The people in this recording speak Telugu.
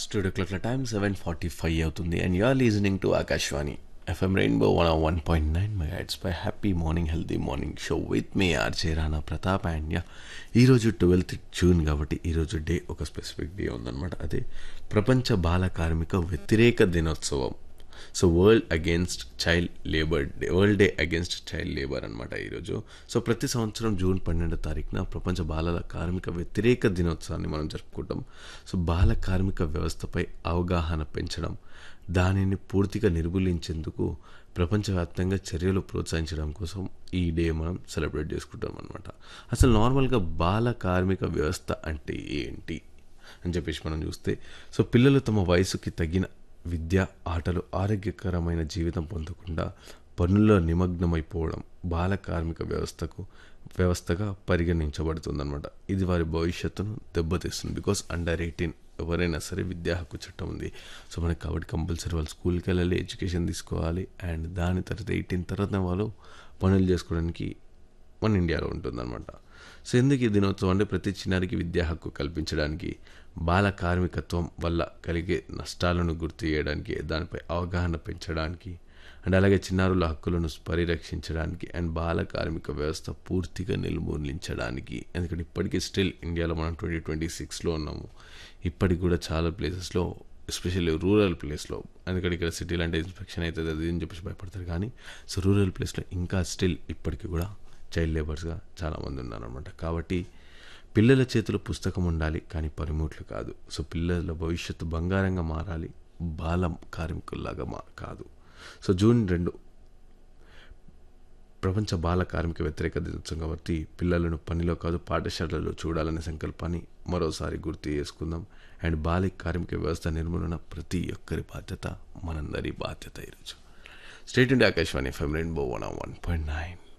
స్టూడియో క్లాక్ల టైం సెవెన్ ఫార్టీ ఫైవ్ అవుతుంది and you are listening to Akashvani FM rainbow one one point nine my heads by happy morning healthy morning show with me RJ Rana Pratap and yeah ఈరోజు ట్వెల్త్ జూన్ కాబట్టి ఈరోజు డే ఒక స్పెసిఫిక్ డే ఉందన్నమాట అదే ప్రపంచ బాల కార్మిక వ్యతిరేక దినోత్సవం so world against child labour day world day against child labour అనమాట ఈరోజు సో ప్రతి సంవత్సరం జూన్ పన్నెండో తారీఖున ప్రపంచ బాలల కార్మిక వ్యతిరేక దినోత్సవాన్ని మనం జరుపుకుంటాం సో బాల కార్మిక వ్యవస్థపై అవగాహన పెంచడం దానిని పూర్తిగా నిర్మూలించేందుకు ప్రపంచవ్యాప్తంగా చర్యలు ప్రోత్సహించడం కోసం ఈ డే మనం సెలబ్రేట్ చేసుకుంటాం అనమాట అసలు నార్మల్గా బాల కార్మిక వ్యవస్థ అంటే ఏంటి అని చెప్పేసి మనం చూస్తే సో పిల్లలు తమ వయసుకి తగిన విద్య ఆటలు ఆరోగ్యకరమైన జీవితం పొందకుండా పనుల్లో నిమగ్నమైపోవడం బాల కార్మిక వ్యవస్థకు వ్యవస్థగా పరిగణించబడుతుందన్నమాట ఇది వారి భవిష్యత్తును దెబ్బతీస్తుంది బికాస్ అండర్ ఎయిటీన్ ఎవరైనా సరే విద్యా హక్కు చట్టం ఉంది సో మనకి కాబట్టి కంపల్సరీ వాళ్ళు స్కూల్కి వెళ్ళాలి ఎడ్యుకేషన్ తీసుకోవాలి అండ్ దాని తర్వాత ఎయిటీన్ తర్వాత వాళ్ళు పనులు చేసుకోవడానికి మన ఇండియాలో ఉంటుందన్నమాట సో ఎందుకు ఈ దినోత్సవం అంటే ప్రతి చిన్నారికి విద్యా హక్కు కల్పించడానికి బాల కార్మికత్వం వల్ల కలిగే నష్టాలను గుర్తు చేయడానికి దానిపై అవగాహన పెంచడానికి అండ్ అలాగే చిన్నారుల హక్కులను పరిరక్షించడానికి అండ్ బాల కార్మిక వ్యవస్థ పూర్తిగా నిర్మూలించడానికి ఎందుకంటే ఇప్పటికీ స్టిల్ ఇండియాలో మనం ట్వంటీ ట్వంటీ సిక్స్లో ఉన్నాము ఇప్పటికి కూడా చాలా ప్లేసెస్లో ఎస్పెషల్లీ రూరల్ ప్లేస్లో ఎందుకంటే ఇక్కడ సిటీలో అంటే ఇన్స్పెక్షన్ అవుతుంది అది అని చెప్పేసి భయపడతారు కానీ సో రూరల్ ప్లేస్లో ఇంకా స్టిల్ ఇప్పటికీ కూడా చైల్డ్ లేబర్స్గా చాలామంది ఉన్నారనమాట కాబట్టి పిల్లల చేతిలో పుస్తకం ఉండాలి కానీ పనిముట్లు కాదు సో పిల్లల భవిష్యత్తు బంగారంగా మారాలి బాల కార్మికుల్లాగా మా కాదు సో జూన్ రెండు ప్రపంచ బాల కార్మిక వ్యతిరేక దినోత్సవం కాబట్టి పిల్లలను పనిలో కాదు పాఠశాలలో చూడాలనే సంకల్పాన్ని మరోసారి గుర్తు చేసుకుందాం అండ్ బాల కార్మిక వ్యవస్థ నిర్మూలన ప్రతి ఒక్కరి బాధ్యత మనందరి బాధ్యత ఈరోజు state India Akashvani FM rainbow one one point nine